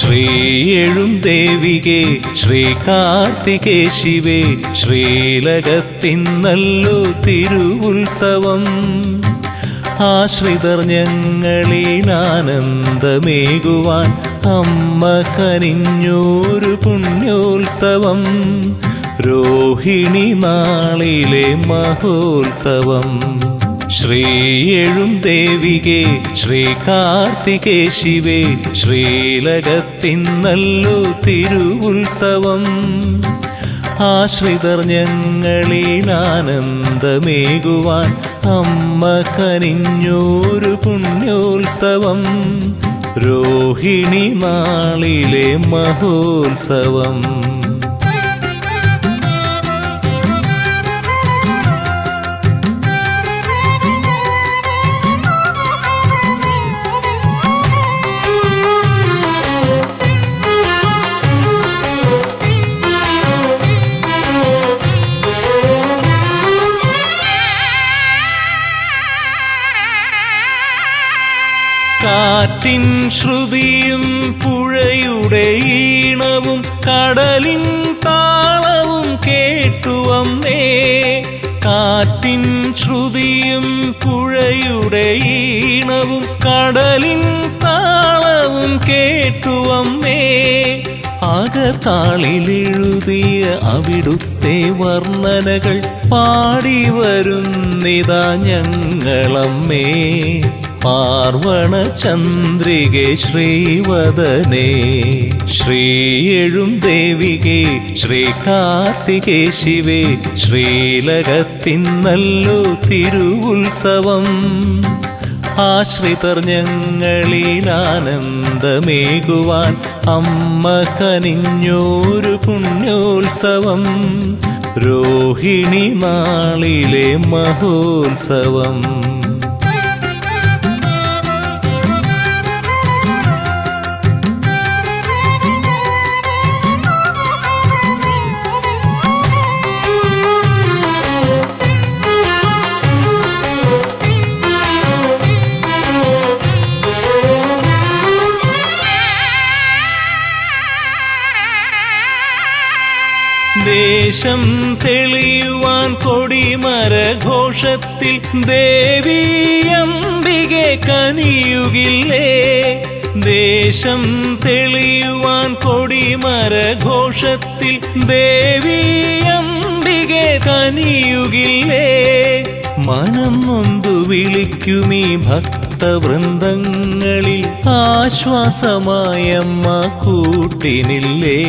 ശ്രീയെഴും ദേവികെ ശ്രീ കാർത്തികേ ശിവേ ശ്രീലകത്തിന്നല്ലോ തിരുവുത്സവം ആശ്രിതർ ഞങ്ങളിൽ ആനന്ദമേകുവാൻ അമ്മ കനിഞ്ഞൊരു പുണ്യോത്സവം രോഹിണി നാളിലെ മഹോത്സവം ശ്രീയെഴും ദേവികെ ശ്രീ കാർത്തികേ ശിവേ ശ്രീലകത്തിന്നല്ലോ തിരുവുത്സവം ആശ്രിതർ ഞങ്ങളിൽ ആനന്ദമേകുവാൻ അമ്മ കനിഞ്ഞൊരു പുണ്യോത്സവം രോഹിണി നാളിലെ മഹോത്സവം കാറ്റിൻ ശ്രുതിയും പുഴയുടെ ഈണവും കടലിൻ താളവും കേട്ടുവന്നേ കാറ്റിൻ ശ്രുതിയും പുഴയുടെ ഈണവും കടലിൻ താളവും കേട്ടുവന്നേ അകത്താളിലെഴുതിയ അവിടുത്തെ വർണ്ണനകൾ പാടി വരുന്നിതാ ഞങ്ങളമ്മേ പാർവണ ചന്ദ്രികെ ശ്രീവദനേ ശ്രീയെഴും ദേവികെ ശ്രീ കാർത്തികേ ശിവേ ശ്രീലകത്തിന്നല്ലോ തിരുവുത്സവം ആശ്രിതർ ഞങ്ങളിൽ ആനന്ദമേകുവാൻ അമ്മ കനിഞ്ഞൊരു പുണ്യോത്സവം രോഹിണി നാളിലെ മഹോത്സവം ദേശം തെളിയുവാൻ കൊടിമരഘോഷത്തിൽ ദേവിയംബികെ കനിയുകില്ലേ ദേശം തെളിയുവാൻ കൊടിമരഘോഷത്തിൽ ദേവിയംബികെ കനിയുകില്ലേ മനം നൊന്തു വിളിക്കുമീ ഭക്തവൃന്ദങ്ങളിൽ ആശ്വാസമായമ്മ കൂട്ടിനില്ലേ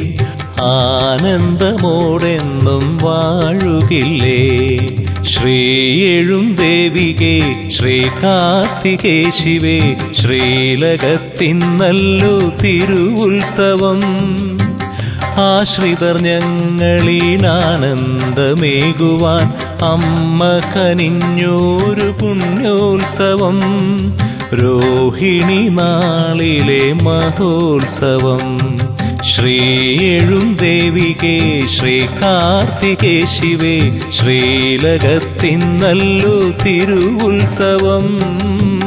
ആനന്ദമോടെന്നും വാഴുകില്ലേ ശ്രീയെഴും ദേവികെ ശ്രീ കാർത്തികേ ശിവേ ശ്രീലകത്തിന്നല്ലോ തിരുവുത്സവം ആശ്രിതർ ഞങ്ങളിൽ ആനന്ദമേകുവാൻ അമ്മ കനിഞ്ഞൊരു പുണ്യോത്സവം രോഹിണി നാളിലെ മഹോത്സവം ശ്രീയെഴും ദേവികെ ശ്രീ കാർത്തികേ ശിവേ ശ്രീലകത്തിന്നല്ലോ തിരുവുത്സവം